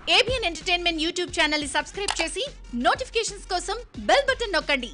ABN entertainment YouTube channel ని subscribe చేసి notifications కోసం బెల్ బటన్ నొక్కండి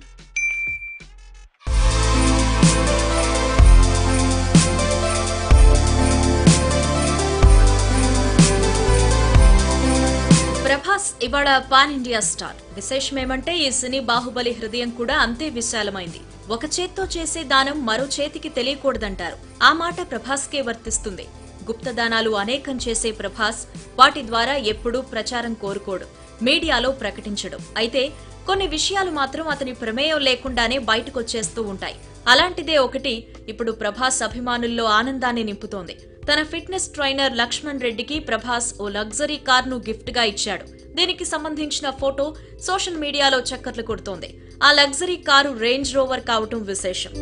ప్రభాస్ ఇవాళ పాన్ ఇండియా స్టార్ విశేషమేమంటే ఈ సినీ బాహుబలి హృదయం కూడా అంతే విశాలమైంది ఒక చేత్తో చేసే దానం మరో చేతికి తెలియకూడదంటారు ఆ మాట ప్రభాస్కే వర్తిస్తుంది గుప్తదానాలు అనేకం చేసే ప్రభాస్ వాటి ద్వారా ఎప్పుడూ ప్రచారం కోరుకోడు మీడియాలో ప్రకటించడు అయితే కొన్ని విషయాలు మాత్రం అతని ప్రమేయం లేకుండానే బయటకొచ్చేస్తూ ఉంటాయి అలాంటిదే ఒకటి ఇప్పుడు ప్రభాస్ అభిమానుల్లో ఆనందాన్ని నింపుతోంది తన ఫిట్నెస్ ట్రైనర్ లక్ష్మణ్ రెడ్డికి ప్రభాస్ ఓ లగ్జరీ కార్ను గిఫ్ట్ గా ఇచ్చాడు దీనికి సంబంధించిన ఫోటో సోషల్ మీడియాలో చక్కర్లు కొడుతోంది ఆ లగ్జరీ కారు రేంజ్ రోవర్ కావటం విశేషం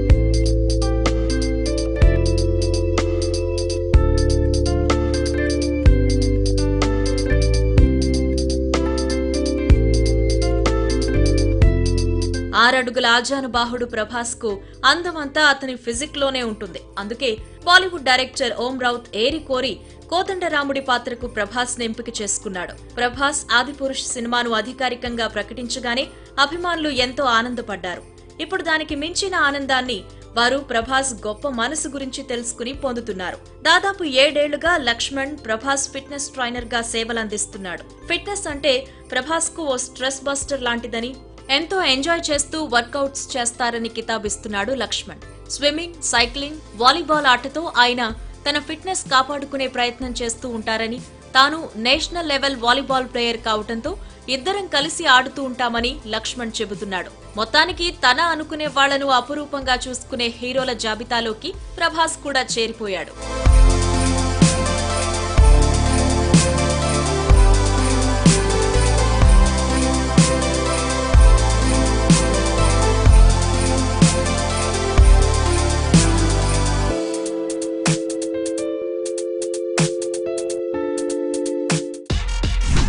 ఆరడుగుల ఆజానుబాహుడు ప్రభాస్ కు అందమంతా అతని ఫిజిక్ లోనే ఉంటుంది అందుకే బాలీవుడ్ డైరెక్టర్ ఓం రౌత్ ఏరి కోరి కోదండరాముడి పాత్రకు ప్రభాస్ ఎంపిక చేసుకున్నాడు ప్రభాస్ ఆదిపురుష్ సినిమాను అధికారికంగా ప్రకటించగానే అభిమానులు ఎంతో ఆనందపడ్డారు ఇప్పుడు దానికి మించిన ఆనందాన్ని వారు ప్రభాస్ గొప్ప మనసు గురించి తెలుసుకుని పొందుతున్నారు దాదాపు ఏడేళ్లుగా లక్ష్మణ్ ప్రభాస్ ఫిట్నెస్ ట్రైనర్ గా సేవలందిస్తున్నాడు ఫిట్నెస్ అంటే ప్రభాస్ కు ఓ స్ట్రెస్ బస్టర్ లాంటిదని ఎంతో ఎంజాయ్ చేస్తూ వర్కౌట్స్ చేస్తారని కితాబిస్తున్నాడు లక్ష్మణ్ స్విమ్మింగ్ సైక్లింగ్ వాలీబాల్ ఆటతో ఆయన తన ఫిట్నెస్ కాపాడుకునే ప్రయత్నం చేస్తూ ఉంటారని తాను నేషనల్ లెవెల్ వాలీబాల్ ప్లేయర్ కావటంతో ఇద్దరం కలిసి ఆడుతూ ఉంటామని లక్ష్మణ్ చెబుతున్నాడు మొత్తానికి తన అనుకునే వాళ్లను అపురూపంగా చూసుకునే హీరోల జాబితాలోకి ప్రభాస్ కూడా చేరిపోయాడు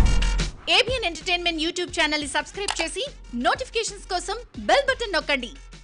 ఏబిఎన్ ఎంటర్టైన్మెంట్ యూట్యూబ్ ఛానల్ ని సబ్స్క్రైబ్ చేసి నోటిఫికేషన్స్ కోసం బెల్ బటన్ నొక్కండి